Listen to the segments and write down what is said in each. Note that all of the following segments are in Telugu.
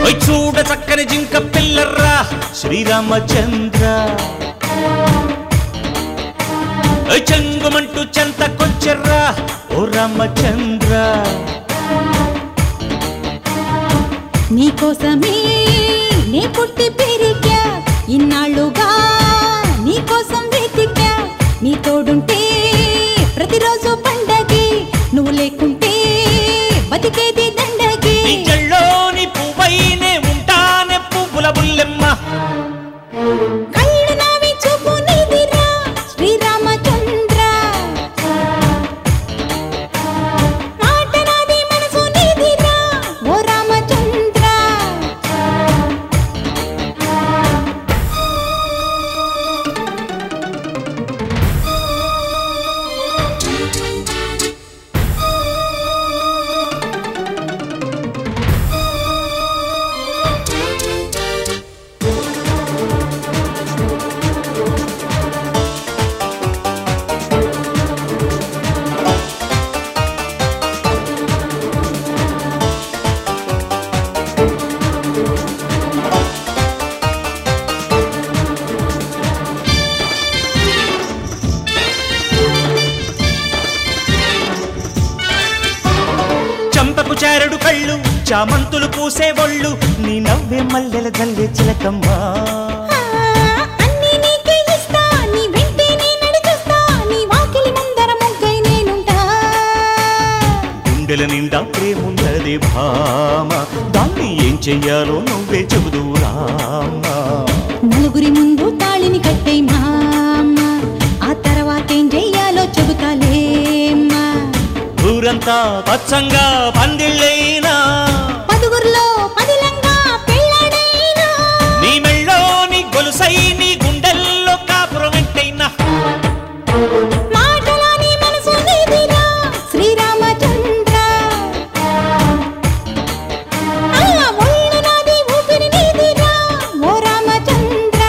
ఓయ్ చూడ చక్కని జింక పిల్లర్రా శ్రీరామచంద్ర ఓయ్ చెంగుమంటూ చెంతకొచ్చెర్రా ఓ రామచంద్ర నీకోసమే నే పుట్టి పెరిగా ఇన్నాళ్ళుగా నీకోసం వెతికా నీ తోడుంటే ప్రతిరోజు పండగే నువ్వు లేకుంటే బతికేది దండగే నీ జల్లోని పువ్వైనే ఉంటానే పువ్వుల బుల్లెమ్మ కళ్ళు నావి చూపు నీదిరా శ్రీరామచంద్ర మాట నాది మనసు నీదిరా ఓ రామచంద్ర చంపకు చారుడు కళ్ళు చామంతులు పూసే ఒళ్ళు నీ నవ్వే మల్లెల జల్లే చిలకమ్మా ఆ, అన్నీ నీకే ఇస్తా నీ వెంటే నే నడిచొస్తా నీ వాకిలి ముందర ముగ్గై నేనుంటా గుండెల నిండా ప్రేమున్నది భామ దాన్ని ఏం చెయ్యాలో నువ్వే చెబుదు రామా నలుగురి ముందు తాళిని కట్టే మామ ఆ తర్వాతేం చెయ్యాలో చెబుతాలేమ్మా ఊరంతా పచ్చంగా పందిళ్ళైనా పదుగురులో పదిలంగా పెళ్ళాడైనా నీ మెళ్ళోని గొలుసై నీ గుండెల్లో కాపురం వెంటైనా మాటలాని మనసు నీదిరా శ్రీరామచంద్ర ఆ, ఒళ్ళు నాది ఊపిరి నీదిరా ఓ రామచంద్ర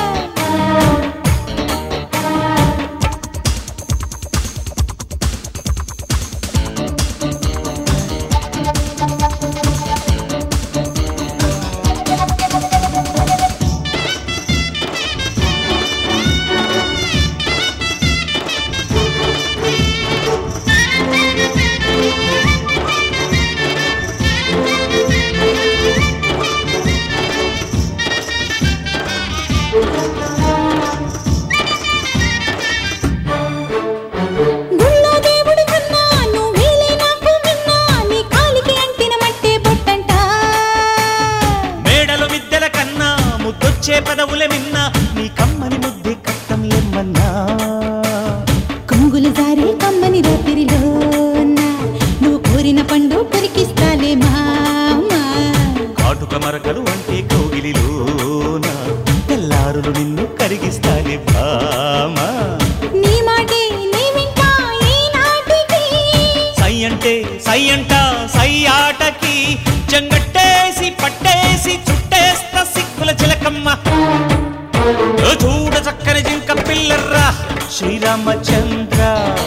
గుళ్ళో దేవుడి కన్నా నువ్వేలే నాకు మిన్నా నీ కాలికి అంటిన మట్టే బొట్టంట మేడలు మిద్దెల కన్నా ముద్దొచ్చే పదవుల మిన్న నీ కమ్మని ముద్దే కట్టం లెమ్మన్నా కొంగులు జారి కమ్మని రాత్రిలోన నువ్వు కోరిన పండు కొరికిస్తాలే మామా కాటుక మరకలు అంటే కౌగిలిలోన తెల్లారులు నిన్ను కరిగిస్తానే భామా నీ మాటే నీ వింటా ఈనాటికి సై అంటే సై అంట సై ఆటకి చెంగట్టేసి పట్టేసి చుట్టేస్తా సిక్కుల చిలకమ్మ ఓ చూడ చక్కని జింక పిల్లర్రా శ్రీరామచంద్ర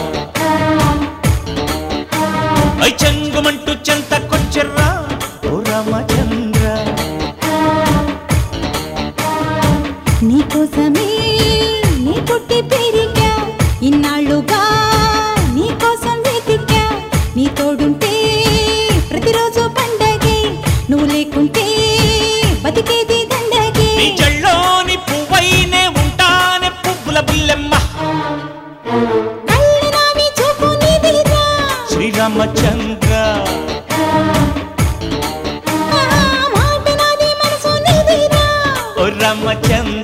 ఐ చెంగుమంటూ చెంతకొచ్చెర్రా ఓ రామచంద్ర నీకోసమే నీ పుట్టి పెరిగా ఇన్నాళ్ళుగా నీకోసం వెతికా నీ తోడుంటే ప్రతిరోజు పండగే నువ్వు లేకుంటే బతికేది దండగే నీ జల్లోని పువ్వైనే ఉంటానే పువ్వుల బుల్లెమ్మ కళ్ళు నావి చూపు నీదిరా శ్రీరామచంద్ర ఆ, మాట నాది మనసు నీదిరా ఓ రామచంద్ర